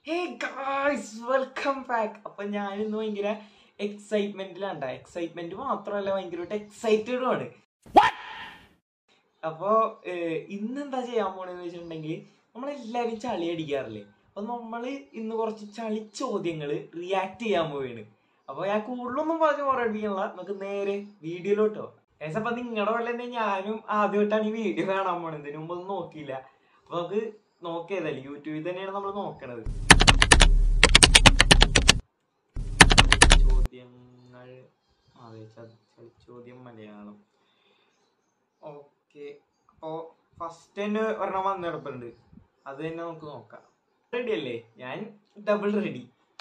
Hey guys welcome back അപ്പൊ ഞാനിന്ന് ഭയങ്കര എക്സൈറ്റ്മെന്റിലാണ് എക്സൈറ്റ്മെന്റ് മാത്രമല്ല ഭയങ്കരമായിട്ട് എക്സൈറ്റഡും ആണ് അപ്പോ ഏഹ്, ഇന്ന് എന്താ ചെയ്യാൻ പോണെന്ന് വെച്ചിട്ടുണ്ടെങ്കിൽ നമ്മളെല്ലാരും ചളി അടിക്കാറില്ലേ അപ്പൊ നമ്മള് ഇന്ന് കുറച്ച് ചളി ചോദ്യങ്ങള് റിയാക്ട് ചെയ്യാൻ പോവുകയാണ് അപ്പൊ ഞാൻ കൂടുതലൊന്നും പറഞ്ഞ് പോരടിക്കണില്ല നമുക്ക് നേരെ വീഡിയോയിലോട്ടോ ഏകദേശം അപ്പൊ നിങ്ങളുടെ പോലെ തന്നെ ഞാനും ആദ്യമായിട്ടാണ് ഈ വീഡിയോ കാണാൻ പോണത് ഇതിനു മുമ്പ് ഒന്നും നോക്കിയില്ല അപ്പൊ നമുക്ക് നോക്കിയതല്ലേ യൂട്യൂബിൽ തന്നെയാണ് നമ്മൾ നോക്കണത് ചോദ്യങ്ങൾ അതെ ച- ച- ചോദ്യം മലയാളം ഓക്കെ അപ്പോ ഫസ്റ്റ് തന്നെ ഒരെണ്ണം വന്നെടുപ്പുണ്ട് അത് തന്നെ നമുക്ക് നോക്കാം റെഡി അല്ലേ ഞാൻ ഡബിൾ റെഡി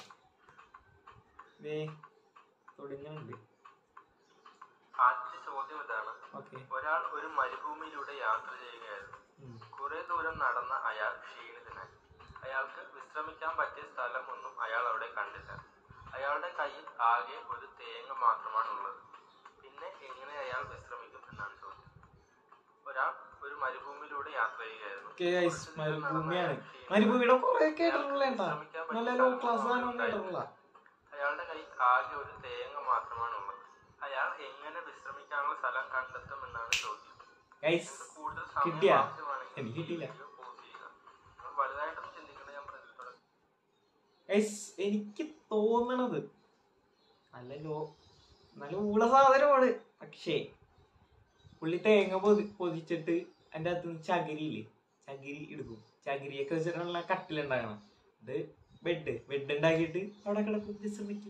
തുടങ്ങുന്നുണ്ട് ആദ്യത്തെ ചോദ്യം ഇതാണ് ഓക്കെ ഒരാൾ ഒരു മരുഭൂമിയിലൂടെ യാത്ര ചെയ്യുകയായിരുന്നു കുറെ ദൂരം നടന്ന അയാൾ ക്ഷീണിതനായി അയാൾക്ക് വിശ്രമിക്കാൻ പറ്റിയ സ്ഥലം ഒന്നും അയാൾ അവിടെ കണ്ടില്ല അയാളുടെ കയ്യിൽ ആകെ ഒരു തേങ്ങ മാത്രമാണ് ഉള്ളത് പിന്നെ എങ്ങനെ അയാൾ വിശ്രമിക്കും എന്നാണ് ചോദ്യം ഒരാൾ ഒരു മരുഭൂമിയിലൂടെ യാത്ര ചെയ്യുകയായിരുന്നു ഓക്കെ ഗൈസ് കുറച്ച് ദൂരം നടന്ന മരുഭൂമിയാണ് അയാൾ ക്ഷീണിതനായി. മരുഭൂമിയുടെ കുറെ അയാൾക്ക് കേട്ടിട്ടുള്ള വിശ്രമിക്കാൻ പറ്റിയ നല്ല ലോ സ്ഥലം ക്ലാസ് ഒന്നും സാധനം ഉണ്ടായിരുന്നില്ല. കേട്ടിട്ടുള്ള അയാളുടെ കയ്യിൽ ആകെ ഒരു തേങ്ങ മാത്രമാണ് ഉള്ളത് അയാൾ എങ്ങനെ വിശ്രമിക്കാനുള്ള സ്ഥലം കണ്ടെത്തുമെന്നാണ് ചോദ്യം ഗൈസ് നിങ്ങൾക്ക് കൂടുതൽ സമയം കിട്ടിയാ? ആവശ്യമാണെങ്കിൽ എനിക്ക് ഈ കിട്ടിയില്ല. വീഡിയോ pause ചെയ്യുക. നിങ്ങൾ വലുതായിട്ടൊന്നും ചിന്തിക്കേണ്ട ഞാൻ പറഞ്ഞിട്ടുള്ളത് ഗൈസ് എനിക്ക് തോന്നണത് നല്ല ലോ നല്ല ഊള സാധനമാണ് പക്ഷേ പുള്ളി തേങ്ങ പൊതി പൊതിച്ചിട്ട് അതിൻ്റെ അകത്ത് നിന്ന് ചകിരിയില്ലേ ചകിരി എടുക്കും ചകിരിയൊക്കെ വെച്ചിട്ടുള്ള കട്ടിലുണ്ടാകണം ഇത് ബെഡ് ബെഡ് ഉണ്ടാക്കിയിട്ട് അവിടെ കിടക്കും വിശ്രമിക്കും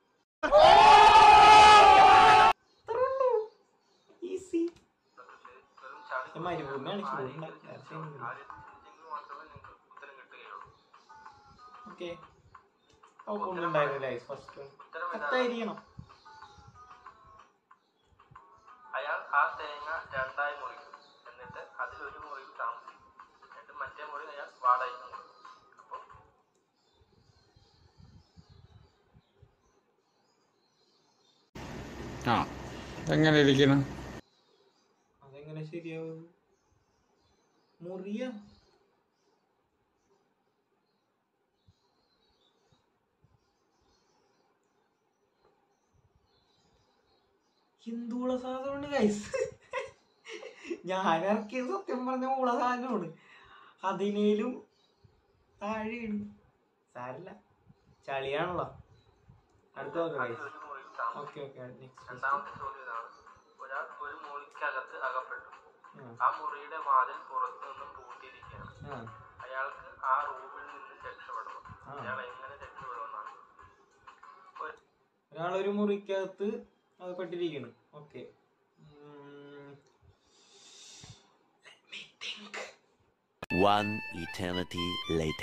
ഈസി വെറും ചളി ഇത് മരുഭൂമിയാണ് ആ ചൂടുണ്ട്. രീതിയിൽ ചിന്തിച്ചാൽ മതി. വേറെ ആ രീതിയിൽ ചിന്തിച്ചെങ്കിൽ മാത്രമേ നിങ്ങൾക്ക് ഉത്തരം കിട്ടുകയുള്ളൂ ഓക്കെ കുഴപ്പമൊന്നുണ്ടായിരുന്നില്ല ഫസ്റ്റ് ഉത്തരം ഇതാണ് പത്തായിരിക്കണം അയാൾ ആ തേങ്ങ രണ്ടായി മുറിക്കും എന്നിട്ട് അതിൽ ഒരു മുറിയിൽ താമസിക്കും എന്നിട്ട് മറ്റേ മുറി അയാൾ വാടകയ്ക്ക് കൊടുക്കും അപ്പോൾ ആ എങ്ങനെ ഇരിക്കണം അതെങ്ങനെ ശരിയാവും മുറിയ ഹിന്ദുള സാധനമുണ്ട് ഗൈസ് ഞാൻ ഇറക്കിയത് സത്യം പറഞ്ഞ ഊള സാധനമാണ് അതിനേലും താഴെയാണ് സാരില്ല ചളിയാണല്ലോ അടുത്ത നോക്കാം അതിൽ ഗൈസ് ഒരു മുറിയിൽ താമസിക്കും ഓക്കെ ഓക്കെ നെക്സ്റ്റ് രണ്ടാമത്തെ ചോദ്യം ഇതാണ് ഒരാൾ ഒരു മുറിക്കകത്ത് അകപ്പെട്ടു ആ മുറിയുടെ വാതിൽ പുറത്തു നിന്നും പൂട്ടിയിരിക്കുകയാണ് ആ അയാൾക്ക് ആ റൂമിൽ നിന്ന് രക്ഷപ്പെടണം ആ. അയാൾ എങ്ങനെ രക്ഷപ്പെടുമെന്നാണ് ഒരാളൊരു മുറിക്കകത്ത് അത് പെട്ടിരിക്കുന്നു ഓക്കെ One eternity later.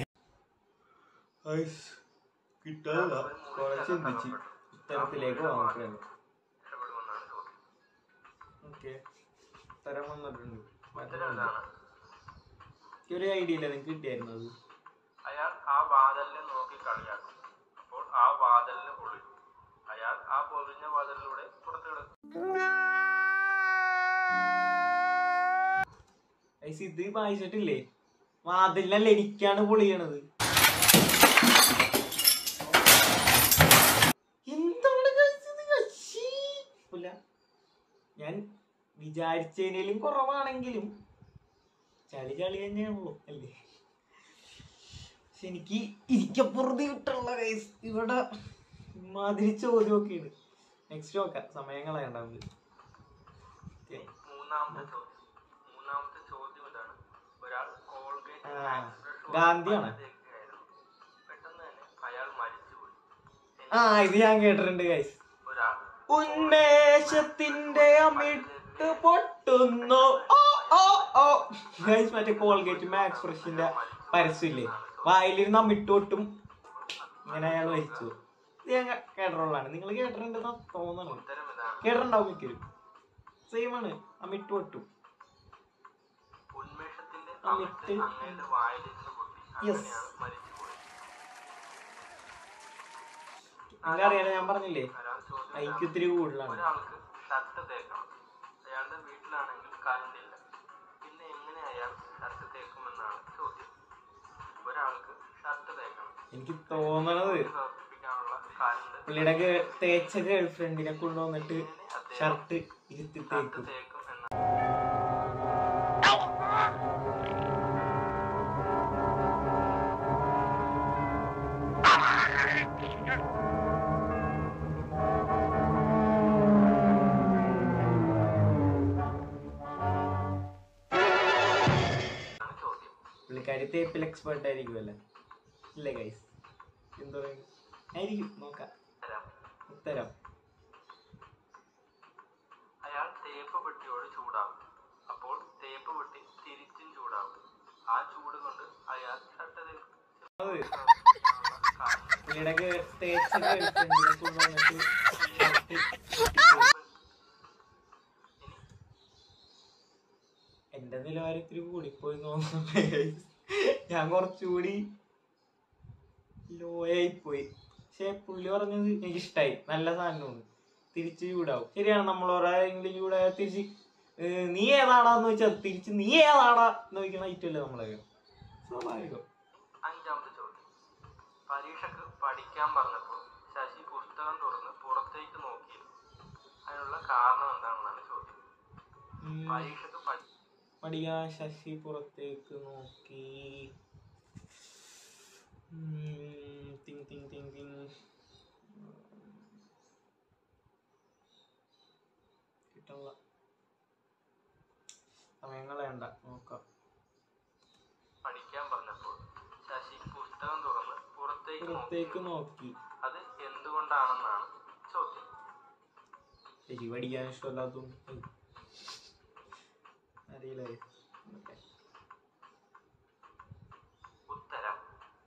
കിട്ടാനില്ല കുറെ ചിന്തിച്ച് ഉത്തരത്തിലേക്ക് നോക്കണം രക്ഷപ്പെടുമെന്നാണ് ചോദ്യം ഓക്കെ ഉത്തരം വന്നിട്ടുണ്ട് ഉത്തരം ഇതാണ് എനിക്ക് ഒരു ഐഡിയ ഇല്ല നിങ്ങൾക്ക് കിട്ടിയായിരുന്നു അത് അയാൾ ആ വാതിലിനെ നോക്കി കളിയാക്കും അപ്പോൾ ആ വാതിലിന് പൊളിയും അയാൾ ആ പൊളിഞ്ഞ വാതിലിലൂടെ പുറത്തു കിടക്കും ഐസ് ഇത് വായിച്ചിട്ടില്ലേ വാതിലിനല്ല എനിക്കാണ് പൊളിയണത് എന്താണ് guys ഇത്? അശ്ശീ. ഇല്ല. ഞാൻ വിചാരിച്ചതിനേലും കുറവാണെങ്കിലും ചളി ചളി തന്നെയാണല്ലോ അല്ലേ പക്ഷെ എനിക്ക് ഇരിക്കപ്പുറത്ത് കിട്ടുള്ള കൈസ് ഇവിടെ ഇമാതിരി ചോദ്യമൊക്കെയാണ് നെക്സ്റ്റ് നോക്കാം സമയം കളയണ്ട നമുക്ക് Okay. മൂന്നാമത്തെ ചോദ്യം മൂന്നാമത്തെ ചോദ്യം ഇതാണ് ഒരാൾ കോൾഗേറ്റ് ആ, മാക്സ് ഫ്രഷ് ഗാന്ധിയാണോ? വാട്ടർ തേക്കുകയായിരുന്നു. പെട്ടെന്ന് തന്നെ അയാൾ മരിച്ചുപോയി ആ ഇത് ഞാൻ കേട്ടിട്ടുണ്ട് കൈസ് ഒരാൾ ഉന്മേഷത്തിന്റെ അമിട്ട് പൊട്ടുന്നു ഓ ഓ ഓ ഗൈസ് മറ്റേ കോൾഗേറ്റ് മാക്സ് ഫ്രഷിന്റെ പരസ്യമില്ലേ വായിലിരുന്ന് അമിട്ട് പൊട്ടും ഇങ്ങനെ അയാൾ മരിച്ചു ഇത് ഞാൻ കേട്ടിട്ടുള്ളതാണ് നിങ്ങൾ കേട്ടിട്ടുണ്ടെന്ന് തോന്നണം ഉത്തരം ഇതാണ് കേട്ടിട്ടുണ്ടാവും മിക്കരും സെയിം ആണ് അമിട്ട് പൊട്ടും ഉന്മേഷത്തിന്റെ അമിട്ട് അമിട്ട് അങ്ങയുടെ വായിലിരുന്ന് പൊട്ടി Yes. അങ്ങനെയാണ് മരിച്ചുപോയത് നിങ്ങൾക്കറിയാലോ ഞാൻ പറഞ്ഞില്ലേ ഒരാൾ ചോദ്യം ഐക്യു ഇതാണ്. ഇത്തിരി കൂടുതലാണ് ഒരാൾക്ക് ഷർട്ട് തേക്കണം അയാളുടെ വീട്ടിലാണെങ്കിൽ കറണ്ട് ഇല്ല പിന്നെ എങ്ങനെ അയാൾ ഷർട്ട് തേക്കുമെന്നാണ് ചോദ്യം ഒരാൾക്ക് ഷർട്ട് തേക്കണം എനിക്ക് തോന്നണത് സമർപ്പിക്കാനുള്ള കാലുണ്ട് പുള്ളിയുടെ ഗേ- തേച്ച ഗേൾ ഫ്രണ്ടിനെ കൊണ്ടുവന്നിട്ട് ഷർട്ട് ഇരുത്തി തേക്കും തേക്കും എന്ന ആണ് ചോദ്യം പുള്ളിക്കാരി തേപ്പിൽ എക്സ്പേർട്ട് ആയിരിക്കുമല്ലേ ഇല്ലേ ഗൈസ് എന്താ പറയുക ആയിരിക്കും നോക്കാം തരാം ഉത്തരം അയാൾ തേപ്പ് പെട്ടിയോട് ചൂടാവും അപ്പോൾ തേപ്പ് പെട്ടി തിരിച്ചും ചൂടാവും ആ ചൂട് കൊണ്ട് അയാൾ ഷർട്ട് തേക്കും അത് കാലുണ്ട് പുള്ളിയുടെ ഗേ- തേച്ച ഗേൾ ഫ്രണ്ടിനെ കൊണ്ടുവന്നിട്ട് ഷർട്ട് ഇനി എന്റെ നിലവാരത്തിൽ കൂടിപ്പോയി തോന്നുന്നു guys. ഞാൻ കുറച്ചുകൂടി ലോയായി പോയി പക്ഷെ പുള്ളി പറഞ്ഞത് എനിക്ക് ഇഷ്ടായി നല്ല സാധനമാണ് തിരിച്ച് ചൂടാവും ശരിയാണ് നമ്മൾ ഒരാളെങ്കിലും ചൂടായ തിരിച്ച് ഏർ നീ ഏതാടാന്ന് വെച്ചാൽ തിരിച്ച് നീ ഏതാടാ എന്ന് ചോദിക്കണ ഐറ്റമല്ലേ നമ്മളൊക്കെ സ്വാഭാവികം അഞ്ചാമത്തെ ചോദ്യം പരീക്ഷക്ക് പഠിക്കാൻ പറഞ്ഞപ്പോൾ ശശി പുസ്തകം തുറന്ന് പുറത്തേക്ക് നോക്കിയിരുന്നു അതിനുള്ള കാരണം എന്താണെന്നാണ് ചോദ്യം ഉം, പരീക്ഷക്ക് പഠി- പഠിക്കാൻ ശശി പുറത്തേക്ക് നോക്കി ഉം, തിങ് തിങ് തിങ് തിങ് കിട്ടല്ല സമയം കളയണ്ട നോക്കാം പഠിക്കാൻ പറഞ്ഞപ്പോൾ ശശി പുസ്തകം തുറന്ന് പുറത്തേക്ക് പുറത്തേക്ക് നോക്കി നോക്കി അത് എന്തുകൊണ്ടാണെന്നാണ് ചോദ്യം ശശി പഠിക്കാൻ ഇഷ്ടമല്ലാത്തും അറിയില്ല ഓക്കേ. ഉത്തരം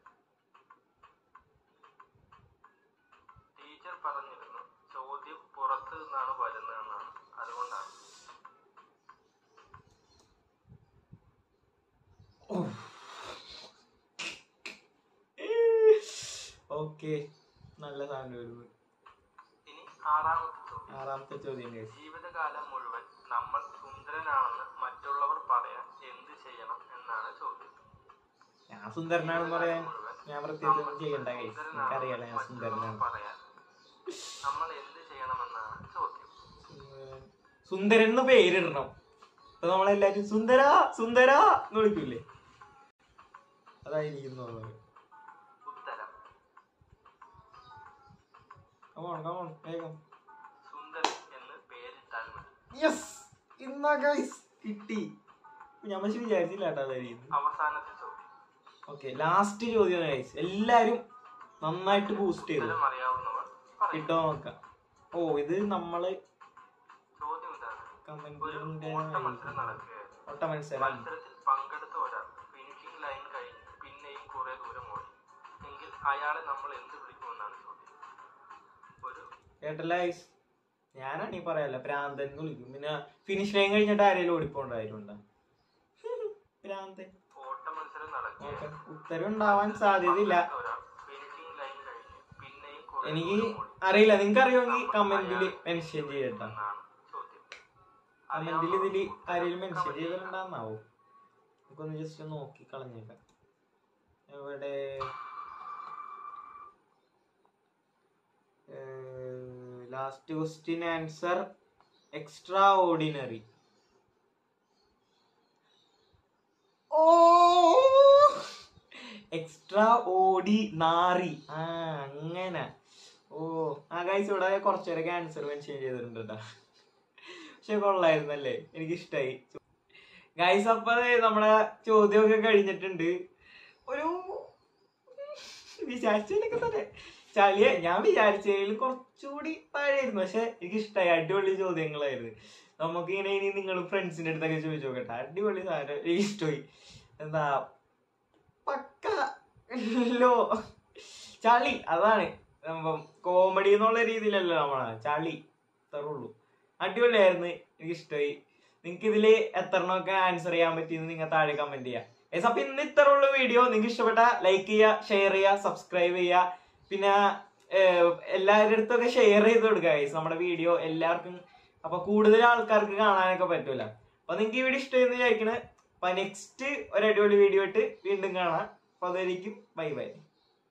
ടീച്ചർ പറഞ്ഞിരുന്നു ചോദ്യം പുറത്തു നിന്നാണ് വരുന്നതെന്നാണ് അതുകൊണ്ടാണ് ഓക്കെ നല്ല സാധനം വരുന്നു ഇനി ആറാമത്തെ ചോദ്യം ആറാമത്തെ ചോദ്യം guys. ജീവിതകാലം മുഴുവൻ നമ്മൾ സുന്ദരനാണെന്ന് മറ്റുള്ളവർ പറയാൻ എന്ത് ചെയ്യണം എന്നാണ് ചോദ്യം ഞാൻ സുന്ദരനാണെന്ന് പറയാൻ ഞാൻ പ്രത്യേകിച്ച് ഒന്നും ചെയ്യണ്ട കൈസ് എനിക്കറിയാലോ ഞാൻ സുന്ദരനാണ് പറയാൻ നമ്മൾ എന്ത് ചെയ്യണമെന്നാണ് ചോദ്യം സുന്ദരൻ. സുന്ദരൻ എന്ന് പേരിടണം ഇപ്പൊ നമ്മളെല്ലാരും സുന്ദര സുന്ദര എന്ന് വിളിക്കൂലേ അതായിരിക്കും തോന്നുന്നത് ഉത്തരം കമോൺ കമോൺ വേഗം സുന്ദരൻ എന്ന് പേരിട്ടാൽ മതി യെസ് ഇന്നാ ഗൈസ് കിട്ടി ഞാൻ പക്ഷെ വിചാരിച്ചില്ല കേട്ടോ അതായിരിക്കും അവസാനത്തെ ചോദ്യം ഓക്കെ ലാസ്റ്റ് ചോദ്യം ഗൈസ് എല്ലാരും നന്നായിട്ട് ബൂസ്റ്റ് ചെയ്തു ഉത്തരം അറിയാവുന്നവർ പറയും കിട്ടോ നോക്കാം ഓ ഇത് നമ്മള് ചോദ്യം ഇതാണ് ഒരു കമന്റിന്റെ ഓട്ട മത്സരം നടക്കുകയായിരുന്നു ഒട്ട മത്സരം മത്സരത്തിൽ പങ്കെടുത്ത ഒരാൾ ഫിനിഷിംഗ് ലൈൻ കഴിഞ്ഞ് പിന്നെയും കുറെ ദൂരം ഓടി എങ്കിൽ അയാളെ നമ്മൾ എന്ത് വിളിക്കുമെന്നാണ് ചോദ്യം ഒരു കേട്ടല്ല ഗൈസ് ഞാനാണ് ഈ പറയാല്ല പ്രാന്തൻ എന്ന് വിളിക്കും പിന്നെ ഫിനിഷ് ലൈൻ കഴിഞ്ഞിട്ട് ആരെങ്കിലും ഓടിപ്പോണ്ടായിരുന്നുണ്ടോ പ്രാന്തൻ ഓട്ട മത്സരം ഓക്കെ നടക്കുകയായിരുന്നു ഉത്തരം ഉണ്ടാവാൻ സാധ്യതയില്ല ഒരാൾ ഫിനിഷിംഗ് ലൈൻ കഴിഞ്ഞ് പിന്നെയും കുറെ എനിക്ക് ദൂരം ഓടി അറിയില്ല നിങ്ങൾക്ക് അറിയുമെങ്കിൽ കമന്റിൽ മെൻഷൻ ചെയ്യട്ടോ എന്നാണ് ചോദ്യം കമന്റിൽ ഇതില് ആരെങ്കിലും മെൻഷൻ ചെയ്തിട്ടുണ്ടാന്നാവോ നമുക്കൊന്ന് ജസ്റ്റ് നോക്കി കളഞ്ഞേക്കാം എവിടെ last question answer extraordinary ഓ എക്സ്ട്രാ ഓടി നാറി ആ അങ്ങനെ ഓ ആ ഗൈസ് ഇവിടെ കുറച്ചേരൊക്കെ ആൻസർ മെൻഷൻ ചെയ്തിട്ടുണ്ട് കേട്ടോ പക്ഷെ കൊള്ളായിരുന്നല്ലേ എനിക്ക് ഇഷ്ടായി ഗൈസ് അപ്പൊ ദേ നമ്മുടെ ചോദ്യമൊക്കെ കഴിഞ്ഞിട്ടുണ്ട് ഒരു വിചാരിച്ചതിലൊക്കെ തന്നെ ചളിയെ ഞാൻ വിചാരിച്ചതിൽ കുറച്ചുകൂടി താഴെയായിരുന്നു പക്ഷെ എനിക്ക് ഇഷ്ടമായി അടിപൊളി ചോദ്യങ്ങളായിരുന്നു നമുക്ക് ഇങ്ങനെ ഇനി നിങ്ങൾ ഫ്രണ്ട്സിന്റെ അടുത്തൊക്കെ ചോദിച്ചു നോക്കട്ടെ അടിപൊളി സാധനം എനിക്ക് ഇഷ്ടമായി എന്താ പക്ക ലോ ചളി അതാണ് കോമഡി എന്നുള്ള രീതിയിലല്ല നമ്മളെ ചളി ഇത്രയുള്ളൂ അടിപൊളിയായിരുന്നു എനിക്ക് ഇഷ്ടമായി നിങ്ങൾക്ക് ഇതില് എത്രണ്ണമൊക്കെ ആൻസർ ചെയ്യാൻ പറ്റിയെന്ന് നിങ്ങൾ താഴെ കമന്റ് ചെയ്യാം Guys, അപ്പൊ ഇന്ന് ഇത്ര ഉള്ള വീഡിയോ നിങ്ങൾക്ക് ഇഷ്ടപ്പെട്ട ലൈക്ക് ചെയ്യുക ഷെയർ ചെയ്യുക സബ്സ്ക്രൈബ് ചെയ്യുക പിന്നെ ഏഹ്, എല്ലാവരുടെ അടുത്തൊക്കെ ഷെയർ ചെയ്ത് കൊടുക്കുക guys. നമ്മുടെ വീഡിയോ എല്ലാവർക്കും അപ്പൊ കൂടുതൽ ആൾക്കാർക്ക് കാണാനൊക്കെ പറ്റൂല അപ്പൊ നിങ്ങൾക്ക് ഈ വീഡിയോ ഇഷ്ടമെന്ന് വിചാരിക്കണേ അപ്പൊ നെക്സ്റ്റ് ഒരു അടിപൊളി വീഡിയോ ആയിട്ട് വീണ്ടും കാണാം അപ്പൊ അതായിരിക്കും ബൈ ബൈ